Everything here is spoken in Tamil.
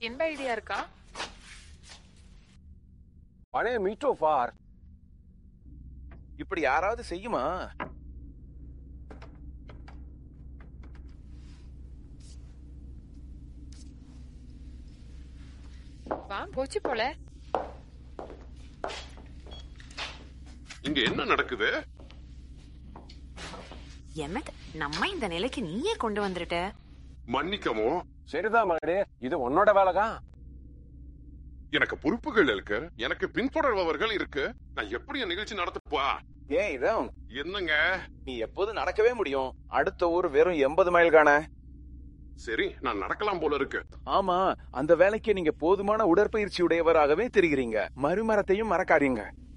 எந்த ஐடியா இருக்கா பழைய மீட்டோ ஃபார் இப்படி யாராவது செய்யுமா வா போச்சு போல இங்க என்ன நடக்குது எமட் நம்ம இந்த நிலைக்கு நீயே கொண்டு வந்துட்ட மன்னிக்கவும் சரிதான் மகனே இது உன்னோட வேலைதான் எனக்கு பொறுப்புகள் இருக்கு எனக்கு பின்தொடர்பவர்கள் இருக்கு நான் எப்படி என் நிகழ்ச்சி நடத்தப்பா ஏன் இதான் என்னங்க நீ எப்போது நடக்கவே முடியும் அடுத்த ஊர் வெறும் எண்பது மைல் காண சரி நான் நடக்கலாம் போல இருக்கு ஆமா அந்த வேலைக்கு நீங்க போதுமான உடற்பயிற்சி உடையவராகவே தெரிகிறீங்க மறுமரத்தையும் மறக்காதீங்க